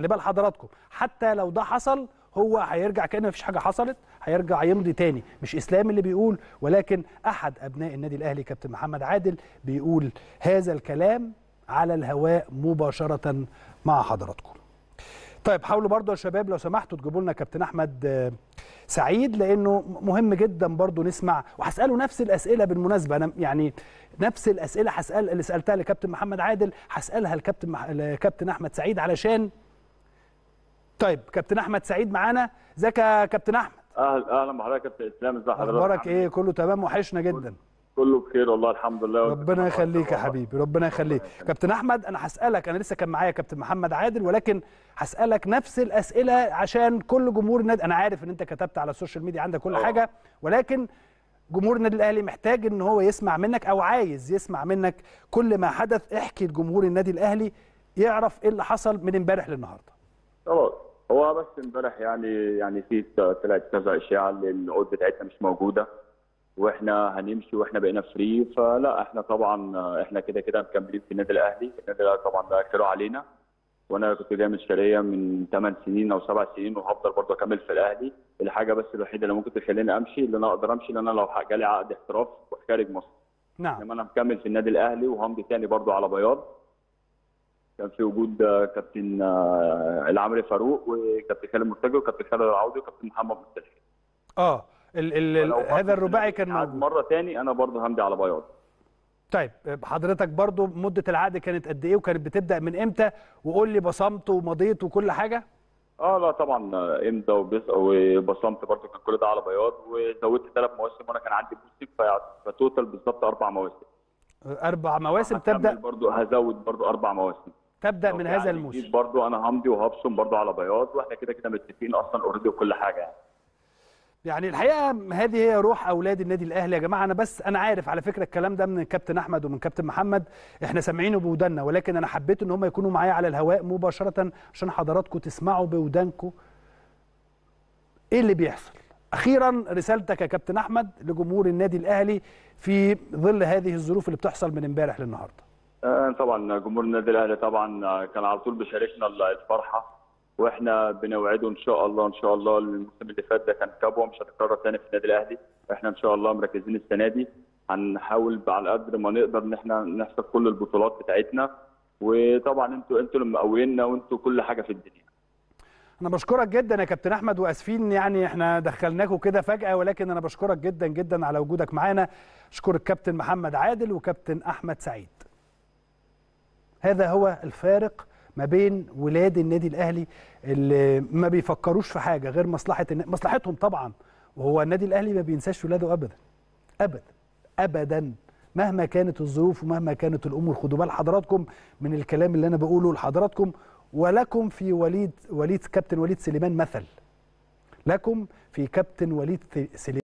خلي بال حضراتكم حتى لو ده حصل هو هيرجع كأن مفيش حاجه حصلت هيرجع يمضي تاني مش اسلام اللي بيقول ولكن احد ابناء النادي الاهلي كابتن محمد عادل بيقول هذا الكلام على الهواء مباشره مع حضراتكم طيب حاولوا برضو يا شباب لو سمحتوا تجيبوا لنا كابتن احمد آه، سعيد لانه مهم جدا برضو نسمع وهساله نفس الاسئله بالمناسبه انا يعني نفس الاسئله هسال اللي سالتها لكابتن محمد عادل هسالها لكابتن مح... لكابتن احمد سعيد علشان طيب كابتن احمد سعيد معانا ازيك يا كابتن احمد اهلا اهلا بحضرتك يا كابتن اسلام ازي حضرتك اخبارك ايه كله تمام وحشنا جدا كله بخير والله الحمد لله ربنا يخليك يا حبيبي ربنا يخليك كابتن احمد انا هسالك انا لسه كان معايا كابتن محمد عادل ولكن هسالك نفس الاسئله عشان كل جمهور النادي انا عارف ان انت كتبت على السوشيال ميديا عندك كل آه. حاجه ولكن جمهور النادي الاهلي محتاج ان هو يسمع منك او عايز يسمع منك كل ما حدث احكي لجمهور النادي الاهلي يعرف ايه اللي حصل من امبارح للنهارده خلاص هو بس امبارح يعني يعني في طلعت كذا اشاعه ان العقود بتاعتنا مش موجوده واحنا هنمشي واحنا بقينا فري فلا احنا طبعا احنا كده كده مكملين في النادي الاهلي النادي الاهلي طبعا ده خيره علينا وانا كنت جاي من الشرقيه من 8 سنين او 7 سنين وهفضل برضه اكمل في الاهلي الحاجه بس الوحيده اللي ممكن تخليني امشي اللي انا اقدر امشي لان انا لو جالي عقد احتراف خارج مصر نعم انما انا مكمل في النادي الاهلي وهمضي تاني برضو على بياض كان في وجود آه، كابتن آه، العمري فاروق وكابتن خالد مرتجي وكابتن خالد العوضي وكابتن محمد مصطفى اه ال ال ال ولو هذا برضو الرباعي كان عاد موجود مره تاني انا برضو همضي على بياض طيب حضرتك برضو مده العقد كانت قد ايه وكانت بتبدا من امتى وقول لي بصمت ومضيت وكل حاجه اه لا طبعا آه، امضى وبس وبصمت برضو كان كل ده على بياض وزودت ثلاث مواسم وانا كان عندي بوستيك ف- فتوتال بالظبط اربع مواسم اربع مواسم هكمل تبدا برضو هزود برضو اربع مواسم تبدا لو من في هذا عقد الموسم جديد برضو انا همضي وهبصم برضو على بياض واحنا كده كده متفقين اصلا اوريدي وكل حاجه يعني يعني الحقيقه هذه هي روح اولاد النادي الاهلي يا جماعه انا بس انا عارف على فكره الكلام ده من كابتن احمد ومن كابتن محمد احنا سامعينه بوداننا ولكن انا حبيت ان هم يكونوا معايا على الهواء مباشره عشان حضراتكم تسمعوا بودانكم ايه اللي بيحصل اخيرا رسالتك يا كابتن احمد لجمهور النادي الاهلي في ظل هذه الظروف اللي بتحصل من امبارح للنهارده آه، طبعا جمهور النادي الاهلي طبعا آه، كان على طول بيشاركنا الفرحه واحنا بنوعده ان شاء الله ان شاء الله الموسم اللي فات ده كان كبوه مش هتتكرر تاني في النادي الاهلي احنا ان شاء الله مركزين السنه دي هنحاول على قدر ما نقدر ان احنا نحصل كل البطولات بتاعتنا وطبعا انتوا انتوا اللي مقوينا وانتوا كل حاجه في الدنيا انا بشكرك جدا يا كابتن احمد واسفين يعني احنا دخلناكم كده فجاه ولكن انا بشكرك جدا جدا على وجودك معانا اشكر الكابتن محمد عادل وكابتن احمد سعيد هذا هو الفارق ما بين ولاد النادي الاهلي اللي ما بيفكروش في حاجه غير مصلحه النا- مصلحتهم طبعا وهو النادي الاهلي ما بينساش ولاده ابدا ابدا ابدا مهما كانت الظروف ومهما كانت الامور خدوا بال حضراتكم من الكلام اللي انا بقوله لحضراتكم ولكم في وليد وليد كابتن وليد سليمان مثل لكم في كابتن وليد سليمان